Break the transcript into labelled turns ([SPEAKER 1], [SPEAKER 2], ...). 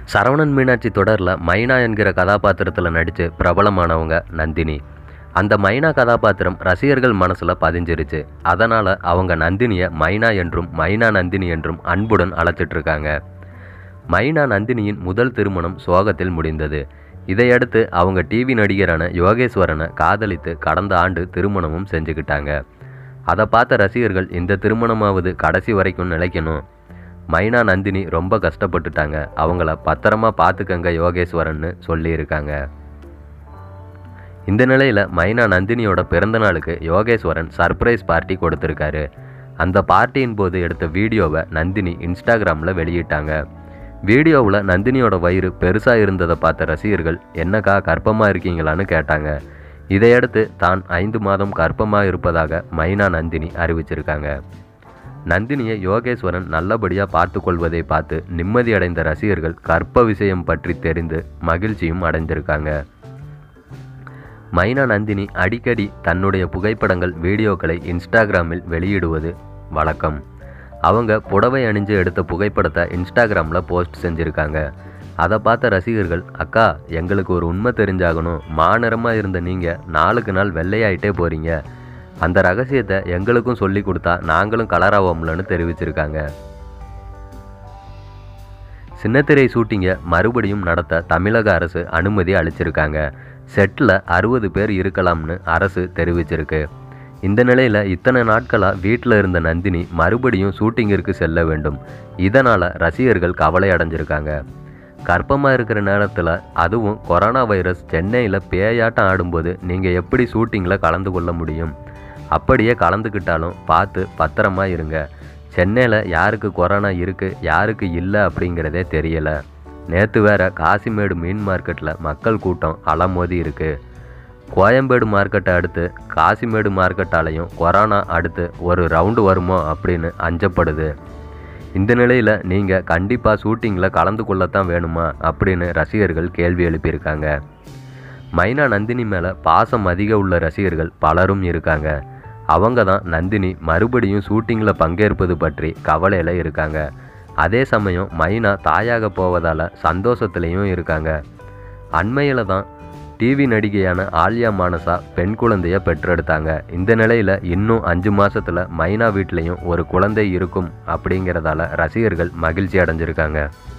[SPEAKER 1] சரவணன் மீனாட்சி தொடரில் மைனா என்கிற கதாபாத்திரத்தில் நடித்து பிரபலமானவங்க நந்தினி அந்த மைனா கதாபாத்திரம் ரசிகர்கள் மனசில் பதிஞ்சிருச்சு அதனால் அவங்க நந்தினியை மைனா என்றும் மைனா நந்தினி என்றும் அன்புடன் அழைச்சிட்டு இருக்காங்க மைனா நந்தினியின் முதல் திருமணம் சோகத்தில் முடிந்தது இதையடுத்து அவங்க டிவி நடிகரான யோகேஸ்வரனை காதலித்து கடந்த ஆண்டு திருமணமும் செஞ்சுக்கிட்டாங்க அதை பார்த்த ரசிகர்கள் இந்த திருமணமாவது கடைசி வரைக்கும் நிலைக்கணும் மைனா நந்தினி ரொம்ப கஷ்டப்பட்டுட்டாங்க அவங்கள பத்திரமா பார்த்துக்கங்க யோகேஸ்வரன்னு சொல்லியிருக்காங்க இந்த நிலையில் மைனா நந்தினியோட பிறந்த நாளுக்கு யோகேஸ்வரன் சர்ப்ரைஸ் பார்ட்டி கொடுத்துருக்காரு அந்த பார்ட்டியின் போது எடுத்த வீடியோவை நந்தினி இன்ஸ்டாகிராமில் வெளியிட்டாங்க வீடியோவில் நந்தினியோட வயிறு பெருசாக இருந்ததை பார்த்த ரசிகர்கள் என்னக்கா கர்ப்பமாக இருக்கீங்களான்னு கேட்டாங்க இதையடுத்து தான் ஐந்து மாதம் கர்ப்பமாக இருப்பதாக மைனா நந்தினி அறிவிச்சிருக்காங்க நந்தினியை யோகேஸ்வரன் நல்லபடியாக பார்த்து கொள்வதை பார்த்து நிம்மதி அடைந்த ரசிகர்கள் கற்ப விஷயம் பற்றி தெரிந்து மகிழ்ச்சியும் அடைந்திருக்காங்க மைனா நந்தினி அடிக்கடி தன்னுடைய புகைப்படங்கள் வீடியோக்களை இன்ஸ்டாகிராமில் வெளியிடுவது வழக்கம் அவங்க புடவை அணிஞ்சு எடுத்த புகைப்படத்தை இன்ஸ்டாகிராமில் போஸ்ட் செஞ்சுருக்காங்க அதை பார்த்த ரசிகர்கள் அக்கா எங்களுக்கு ஒரு உண்மை தெரிஞ்சாகணும் மாநிறமாக இருந்த நீங்கள் நாளுக்கு நாள் வெள்ளையாயிட்டே போகிறீங்க அந்த ரகசியத்தை எங்களுக்கும் சொல்லி கொடுத்தா நாங்களும் கலராவோம்லன்னு தெரிவிச்சிருக்காங்க சின்னத்திரை ஷூட்டிங்கை மறுபடியும் நடத்த தமிழக அரசு அனுமதி அளிச்சிருக்காங்க செட்டில் அறுபது பேர் இருக்கலாம்னு அரசு தெரிவிச்சிருக்கு இந்த நிலையில் இத்தனை நாட்களாக வீட்டில் இருந்த நந்தினி மறுபடியும் ஷூட்டிங்கிற்கு செல்ல வேண்டும் இதனால் ரசிகர்கள் கவலை அடைஞ்சிருக்காங்க கர்ப்பமாக இருக்கிற நேரத்தில் அதுவும் கொரோனா வைரஸ் சென்னையில் பேயாட்டம் ஆடும்போது நீங்கள் எப்படி ஷூட்டிங்கில் கலந்து கொள்ள முடியும் அப்படியே கலந்துக்கிட்டாலும் பார்த்து பத்திரமா இருங்க சென்னையில் யாருக்கு கொரோனா இருக்குது யாருக்கு இல்லை அப்படிங்கிறதே தெரியலை நேற்று வேற காசிமேடு மீன் மார்க்கெட்டில் மக்கள் கூட்டம் அலமோதி இருக்குது கோயம்பேடு மார்க்கெட்டை அடுத்து காசிமேடு மார்க்கெட்டாலையும் கொரோனா அடுத்து ஒரு ரவுண்டு வருமோ அப்படின்னு அஞ்சப்படுது இந்த நிலையில் நீங்கள் கண்டிப்பாக ஷூட்டிங்கில் கலந்து கொள்ளத்தான் வேணுமா அப்படின்னு ரசிகர்கள் கேள்வி எழுப்பியிருக்காங்க மைனா நந்தினி மேலே பாசம் அதிக உள்ள ரசிகர்கள் பலரும் இருக்காங்க அவங்க தான் நந்தினி மறுபடியும் ஷூட்டிங்கில் பங்கேற்பது பற்றி கவலையில் இருக்காங்க அதே சமயம் மைனா தாயாக போவதால் சந்தோஷத்துலேயும் இருக்காங்க அண்மையில் தான் டிவி நடிகையான ஆலியா மானசா பெண் குழந்தைய பெற்றெடுத்தாங்க இந்த நிலையில் இன்னும் அஞ்சு மாசத்துல மைனா வீட்லேயும் ஒரு குழந்தை இருக்கும் அப்படிங்கிறதால ரசிகர்கள் மகிழ்ச்சி அடைஞ்சிருக்காங்க